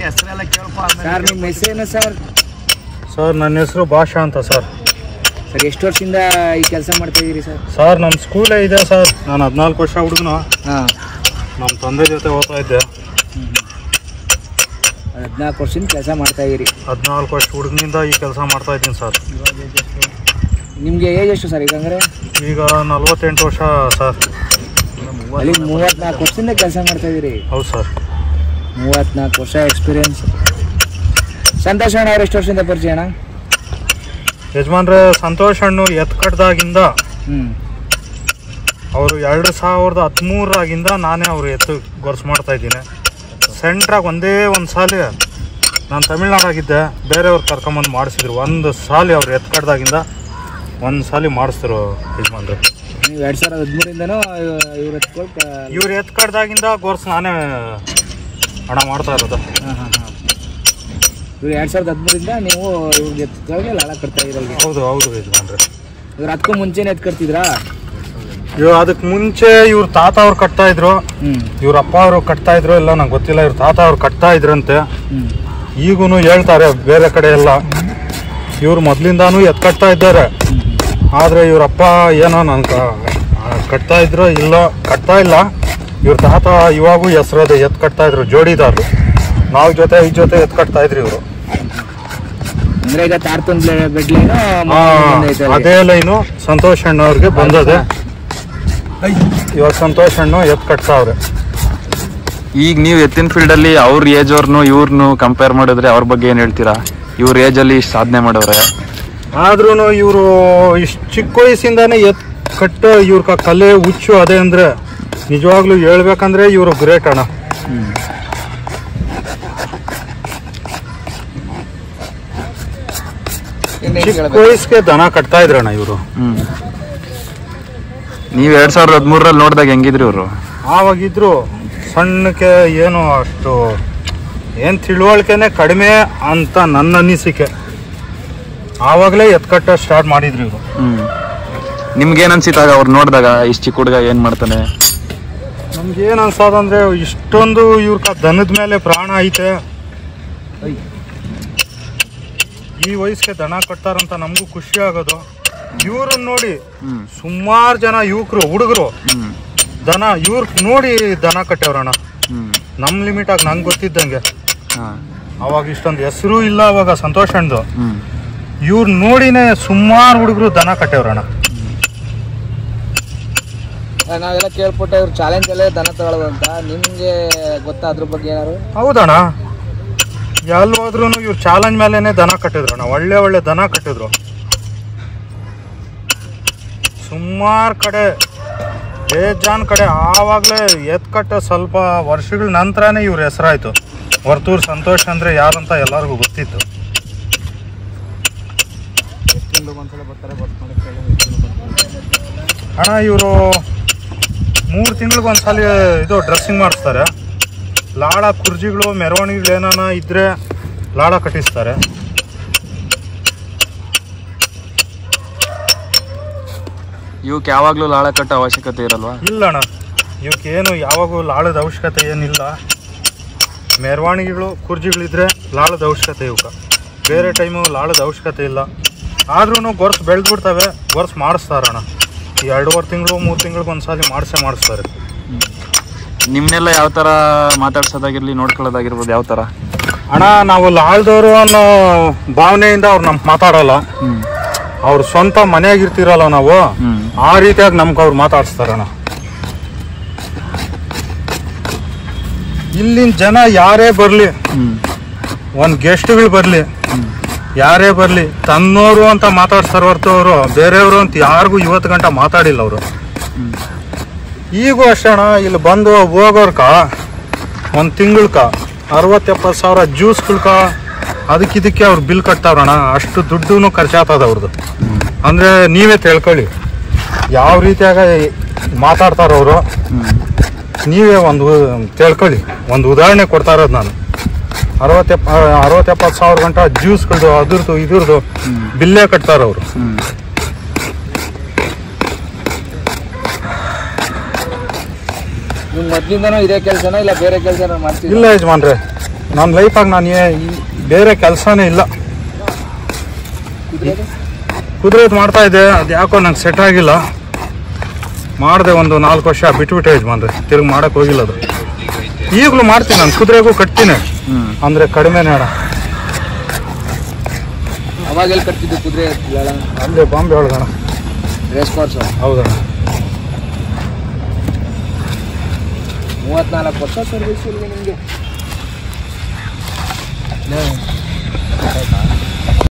ಹೆಸರೆಲ್ಲ ಕೇಳಪ್ಪ sir ನಿಮ್ಮ ಹೆಸರೇನು sir sir ನನ್ನ ಹೆಸರು ಭಾಷಾ ಅಂತ ಸರ್ ಸರ್ ಎಷ್ಟು ವರ್ಷದಿಂದ ಈ ಕೆಲಸ ಮಾಡ್ತಾ ಇದ್ದೀರಿ ಸರ್ ಸರ್ ನಮ್ಮ ಸ್ಕೂಲೇ ಇದೆ ಸರ್ ನಾನು ಹದಿನಾಲ್ಕು ವರ್ಷ ಹುಡುಗನು ಹಾಂ ನಮ್ಮ ತಂದೆ ಜೊತೆ ಓದ್ತಾ ಇದ್ದೆ ಹದಿನಾಲ್ಕು ವರ್ಷದಿಂದ ಕೆಲಸ ಮಾಡ್ತಾ ಇದ್ದೀರಿ ಹದಿನಾಲ್ಕು ವರ್ಷ ಹುಡುಗನಿಂದ ಈ ಕೆಲಸ ಮಾಡ್ತಾ ಇದ್ದೀನಿ ಸರ್ ನಿಮಗೆ ಏಜ್ ಎಷ್ಟು ಸರ್ ಈಗ ಅಂದರೆ ಈಗ ನಲ್ವತ್ತೆಂಟು ವರ್ಷ ಸರ್ ಅಲ್ಲಿ ಮೂವತ್ನಾಲ್ಕು ವರ್ಷದಿಂದ ಕೆಲಸ ಮಾಡ್ತಾ ಇದ್ದೀರಿ ಹೌದು ಸರ್ ಮೂವತ್ನಾಲ್ಕು ವರ್ಷ ಎಕ್ಸ್ಪೀರಿಯನ್ಸ್ ಸಂತೋಷ್ ಅಣ್ಣ ಅವ್ರು ಎಷ್ಟು ವರ್ಷದಿಂದ ಪರಿಚಯ ಅಣ್ಣ ಯಜಮಾನ್ರೆ ಸಂತೋಷ್ ಹಣ್ಣು ಎತ್ ಕಟ್ದಾಗಿಂದ ಹ್ಞೂ ಅವರು ಎರಡು ಸಾವಿರದ ಹದಿಮೂರಾಗಿಂದ ನಾನೇ ಅವ್ರು ಎತ್ತು ಗೊರ್ಸು ಮಾಡ್ತಾ ಇದ್ದೀನಿ ಸೆಂಟ್ರಾಗ ಒಂದೇ ಒಂದು ಸಾಲಿ ನಾನು ತಮಿಳ್ನಾಡಾಗಿದ್ದೆ ಬೇರೆಯವ್ರು ಕರ್ಕೊಂಬಂದು ಮಾಡಿಸಿದ್ರು ಒಂದು ಸಾಲಿ ಅವ್ರು ಎತ್ತು ಕಟ್ದಾಗಿಂದ ಒಂದು ಸಾಲಿ ಮಾಡಿಸ್ತಿರು ಯಜಮಾನ್ರೆ ನೀವು ಎರಡು ಸಾವಿರದ ಹದಿಮೂರಿಂದನೂ ಇವ್ರ ಹತ್ಕೊಳ್ ಇವ್ರು ಎತ್ತು ಕಟ್ದಾಗಿಂದ ಗೊರ್ಸು ನಾನೇ ಹಣ ಮಾಡ್ತಾ ಇರೋದು ಹಾಂ ಹಾಂ ಹಾಂ ಇವ್ರು ಎರಡು ಸಾವಿರದ ಹದಿಮೂರಿಂದ ನೀವು ಇವ್ರಿಗೆ ಎತ್ಕೊಳಗೆ ಲಾಳ ಕಟ್ತಾ ಇರೋರಿಗೆ ಹೌದು ಹೌದು ಯಜಮಾನ್ರೆ ಇವ್ರು ಅದಕ್ಕೂ ಮುಂಚೆನೇ ಎತ್ ಕಟ್ತಿದ್ರಾ ಇವ್ ಅದಕ್ಕೆ ಮುಂಚೆ ಇವ್ರ ತಾತ ಅವ್ರು ಕಟ್ತಾ ಇದ್ರು ಹ್ಞೂ ಇವ್ರ ಅಪ್ಪ ಅವರು ಕಟ್ತಾ ಇದ್ರು ಇಲ್ಲ ನಂಗೆ ಗೊತ್ತಿಲ್ಲ ಇವ್ರ ತಾತ ಅವ್ರು ಕಟ್ತಾ ಇದ್ರಂತೆ ಹ್ಞೂ ಈಗೂ ಹೇಳ್ತಾರೆ ಬೇರೆ ಕಡೆ ಎಲ್ಲ ಇವ್ರು ಮೊದಲಿಂದಾನು ಎತ್ ಕಟ್ತಾ ಇದ್ದಾರೆ ಆದರೆ ಇವ್ರಪ್ಪ ಏನೋ ನನ್ಗೆ ಕಟ್ತಾ ಇದ್ರು ಇಲ್ಲ ಕಟ್ತಾ ಇಲ್ಲ ಇವ್ರ ತಾತ ಇವಾಗೂ ಹೆಸ್ರದೆ ಎತ್ ಕಟ್ತಾ ಇದ್ರು ಜೋಡಿದಾರ್ರು ನಾವು ಜೊತೆ ಈ ಜೊತೆ ಎತ್ ಕಟ್ತಾ ಇದ್ರಿ ಇವರು ಅಂದ್ರೆ ಈಗ ತಾರ್ತನ್ ಬೆಡ್ಲೇನು ಅದೇ ಲೈನು ಸಂತೋಷ್ ಅಣ್ಣವ್ರಿಗೆ ಬಂದದೆ ಇವಾಗ ಸಂತೋಷ್ ಅಣ್ಣು ಎತ್ ಕಟ್ತಾವ್ರೆ ಈಗ ನೀವು ಎತ್ತಿನ ಫೀಲ್ಡ್ ಅಲ್ಲಿ ಅವ್ರ ಏಜ್ ಅವ್ರನ್ನು ಇವ್ರನ್ನು ಕಂಪೇರ್ ಮಾಡಿದ್ರೆ ಅವ್ರ ಬಗ್ಗೆ ಏನ್ ಹೇಳ್ತೀರಾ ಇವ್ರ ಏಜ್ ಅಲ್ಲಿ ಇಷ್ಟು ಸಾಧನೆ ಮಾಡವ್ರೆ ಆದ್ರೂ ಇವರು ಇಷ್ಟು ಚಿಕ್ಕ ವಯಸ್ಸಿಂದಾನೇ ಎತ್ ಕಟ್ಟು ಇವ್ರ ಕಲೆ ಹುಚ್ಚು ಅದೇ ಅಂದ್ರೆ ನಿಜವಾಗ್ಲೂ ಹೇಳ್ಬೇಕಂದ್ರೆ ಇವರು ಗ್ರೇಟ್ ಅಣ್ಣ ಚಿಕ್ಕ ವಯಸ್ಸಿಗೆ ದನ ಕಟ್ತಾ ಇದ್ರಣ್ಣ ಇವರು ಹ್ಮ್ ನೀವ್ ಎರಡ್ ಸಾವಿರದ ಹದಿಮೂರಲ್ಲಿ ನೋಡಿದಾಗ ಹೆಂಗಿದ್ರಿ ಇವ್ರು ಆವಾಗಿದ್ರು ಸಣ್ಣಕ್ಕೆ ಏನು ಅಷ್ಟು ಏನು ತಿಳುವಳಿಕೆನೆ ಕಡಿಮೆ ಅಂತ ನನ್ನ ಅನಿಸಿಕೆ ಆವಾಗಲೇ ಎತ್ಕಟ್ಟ ಸ್ಟಾರ್ಟ್ ಮಾಡಿದ್ರು ಇವರು ಹ್ಮ್ ನಿಮ್ಗೇನ್ ಅನ್ಸಿತ್ತಾಗ ಅವ್ರು ನೋಡಿದಾಗ ಇಷ್ಟು ಚಿಕ್ಕ ಹುಡುಗ ಏನ್ ಮಾಡ್ತಾನೆ ನಮ್ಗೆ ಏನು ಅನ್ಸೋದಂದ್ರೆ ಇಷ್ಟೊಂದು ಇವ್ರ ದನದ ಮೇಲೆ ಪ್ರಾಣ ಐತೆ ಈ ವಯಸ್ಸಿಗೆ ದನ ಕಟ್ತಾರಂತ ನಮಗೂ ಖುಷಿ ಆಗೋದು ಇವ್ರನ್ನ ನೋಡಿ ಹ್ಮ್ ಸುಮಾರು ಜನ ಯುವಕರು ಹುಡುಗರು ಹ್ಮ್ ದನ ಇವ್ರ ನೋಡಿ ದನ ಕಟ್ಟವ್ರಣ್ಣ ಹ್ಮ್ ನಮ್ಮ ಲಿಮಿಟ್ ಆಗಿ ನಂಗೆ ಗೊತ್ತಿದ್ದಂಗೆ ಹಾ ಅವಾಗ ಇಷ್ಟೊಂದು ಹೆಸರು ಇಲ್ಲ ಅವಾಗ ಸಂತೋಷ್ ಅಣ್ದು ಹ್ಮ್ ಇವ್ರ ನೋಡಿನೇ ಸುಮಾರು ಹುಡುಗರು ದನ ಕಟ್ಟವ್ರಣ್ಣ ನಾವೆಲ್ಲ ಕೇಳ್ಪಟ್ಟೆ ಇವ್ರು ಚಾಲೆಂಜ್ ಅಲ್ಲೇ ದನ ತಗೊಳ್ಳೋದು ಅಂತ ನಿಮ್ಗೆ ಗೊತ್ತಾ ಅದ್ರ ಬಗ್ಗೆ ಏನಾರು ಹೌದಣ್ಣ ಎಲ್ಲಿ ಹೋದ್ರು ಇವ್ರು ಚಾಲೆಂಜ್ ಮೇಲೆನೆ ದನ ಕಟ್ಟಿದ್ರಣ್ಣ ಒಳ್ಳೆ ಒಳ್ಳೆ ದನ ಕಟ್ಟಿದ್ರು ಸುಮಾರು ಕಡೆ ಬೇಜಾನ್ ಕಡೆ ಆವಾಗಲೇ ಎತ್ ಕಟ್ಟ ಸ್ವಲ್ಪ ವರ್ಷಗಳ ನಂತರನೇ ಇವ್ರ ಹೆಸರಾಯ್ತು ವರ್ತೂರ್ ಸಂತೋಷ್ ಅಂದ್ರೆ ಯಾರಂತ ಎಲ್ಲರಿಗೂ ಗೊತ್ತಿತ್ತು ಅಣ್ಣ ಇವರು ಮೂರು ತಿಂಗಳಿಗೊಂದ್ಸಲ ಇದು ಡ್ರೆಸ್ಸಿಂಗ್ ಮಾಡಿಸ್ತಾರೆ ಲಾಡ ಕುರ್ಜಿಗಳು ಮೆರವಣಿಗೆಗಳು ಏನಾನ ಇದ್ರೆ ಲಾಡ ಕಟ್ಟಿಸ್ತಾರೆ ಇವಕ್ಕೆ ಯಾವಾಗ್ಲೂ ಲಾಳ ಕಟ್ಟೋ ಅವಶ್ಯಕತೆ ಇರಲ್ವಾ ಇಲ್ಲ ಅಣ್ಣ ಇವಕ್ಕೆ ಏನು ಯಾವಾಗೂ ಲಾಳದ ಅವಶ್ಯಕತೆ ಏನಿಲ್ಲ ಮೆರವಣಿಗೆಗಳು ಕುರ್ಜಿಗಳಿದ್ರೆ ಲಾಳದ ಅವಶ್ಯಕತೆ ಇವಕ್ಕೆ ಬೇರೆ ಟೈಮು ಲಾಳದ ಅವಶ್ಯಕತೆ ಇಲ್ಲ ಆದ್ರೂ ಗೊರ್ಸ್ ಬೆಳೆದ್ಬಿಡ್ತವೆ ಗೊರ್ಸ್ ಮಾಡಿಸ್ತಾರಣ್ಣ ಈ ಎರಡೂವರೆ ತಿಂಗಳು ಮೂರು ತಿಂಗಳಿಗೆ ಒಂದ್ಸಲ ಮಾಡಿಸೇ ಮಾಡಿಸ್ತಾರೆ ನಿಮ್ನೆಲ್ಲ ಯಾವ ತರ ಮಾತಾಡ್ಸೋದಾಗಿರ್ಲಿ ನೋಡ್ಕೊಳ್ಳೋದಾಗಿರ್ಬೋದು ಯಾವ ತರ ಅಣ್ಣ ನಾವು ಲಾಳ್ದವರು ಅನ್ನೋ ಭಾವನೆಯಿಂದ ಅವ್ರು ನಮ್ಗೆ ಮಾತಾಡಲ್ಲ ಹ್ಮ್ ಅವ್ರ ಸ್ವಂತ ಮನೆಯಾಗಿರ್ತೀರಲ್ಲ ನಾವು ಹ್ಮ್ ಆ ರೀತಿಯಾಗಿ ನಮ್ಗೆ ಅವ್ರು ಮಾತಾಡಿಸ್ತಾರಣ್ಣ ಇಲ್ಲಿನ ಜನ ಯಾರೇ ಬರಲಿ ಹ್ಮ್ ಒಂದು ಗೆಸ್ಟ್ಗಳು ಬರಲಿ ಯಾರೇ ಬರಲಿ ತನ್ನೋರು ಅಂತ ಮಾತಾಡ್ಸ್ತಾರ ಹೊರ್ತು ಅವರು ಬೇರೆಯವರು ಅಂತ ಯಾರಿಗೂ ಇವತ್ತು ಗಂಟ ಮಾತಾಡಿಲ್ಲ ಅವರು ಈಗೂ ಅಷ್ಟೇ ಅಣ್ಣ ಇಲ್ಲಿ ಬಂದು ಹೋಗೋರ್ಕ ಒಂದು ತಿಂಗಳ್ಕ ಅರವತ್ತು ಎಪ್ಪತ್ತು ಸಾವಿರ ಜ್ಯೂಸ್ಗಳ್ಕ ಅದಕ್ಕೆ ಇದಕ್ಕೆ ಅವ್ರು ಬಿಲ್ ಕಟ್ತಾವ್ರಣ್ಣ ಅಷ್ಟು ದುಡ್ಡು ಖರ್ಚಾಗ್ತದ ಅವ್ರದ್ದು ಅಂದರೆ ನೀವೇ ತಿಳ್ಕೊಳ್ಳಿ ಯಾವ ರೀತಿಯಾಗ ಮಾತಾಡ್ತಾರ ಅವರು ನೀವೇ ಒಂದು ತಿಳ್ಕೊಳ್ಳಿ ಒಂದು ಉದಾಹರಣೆ ಕೊಡ್ತಾ ಇರೋದು ನಾನು ಅರವತ್ತೆಪ್ಪ ಅರವತ್ತೆಪ್ಪತ್ತು ಸಾವಿರ ಗಂಟ ಜ್ಯೂಸ್ಗಳದು ಅದ್ರದ್ದು ಇದ್ರದ್ದು ಬಿಲ್ಲೇ ಕಟ್ತಾರ ಅವರು ಹ್ಮ್ ನಿಮ್ ಮೊದ್ಲಿಂದನೂ ಇದೇ ಕೆಲಸನ ಇಲ್ಲ ಬೇರೆ ಕೆಲಸ ಮಾಡ್ತೀವಿ ಇಲ್ಲ ಯಜಮಾನ್ರೆ ನನ್ನ ಲೈಫಾಗಿ ನಾನು ಏ- ಈ- ಬೇರೆ ಕೆಲಸನೇ ಇಲ್ಲ ಕುದುರೆ ಕುದುರೆದು ಮಾಡ್ತಾ ಇದ್ದೆ ಅದು ಯಾಕೋ ನಂಗೆ ಸೆಟ್ ಆಗಿಲ್ಲ ಮಾಡಿದೆ ಒಂದು ನಾಲ್ಕು ವರ್ಷ ಬಿಟ್ಬಿಟ್ಟೆ ಯಜಮಾನ್ರಿ ತಿರುಗಿ ಮಾಡಕ್ಕೆ ಹೋಗಿಲ್ಲ ಅದು ಈಗಲೂ ಮಾಡ್ತೀನಿ ನಾನು ಕುದುರೆಗೂ ಕಟ್ತೀನಿ ಹ್ಮ್ ಅಂದರೆ ಕಡಿಮೆನೇ ಅಣ್ಣ ಅವಾಗ ಎಲ್ಲಿ ಕಟ್ತಿದ್ದು ಕುದುರೆ ಅಲ್ಲೇ ಬಾಂಬೆ ಒಳಗಣ ರೇಸ್ ಕೋರ್ಸ್ ಹೌದಣ್ಣ ಮೂವತ್ನಾಲ್ಕು ವರ್ಷ ಸರ್ವಿಸ್ ಇಲ್ಲಿ ನಿಮಗೆ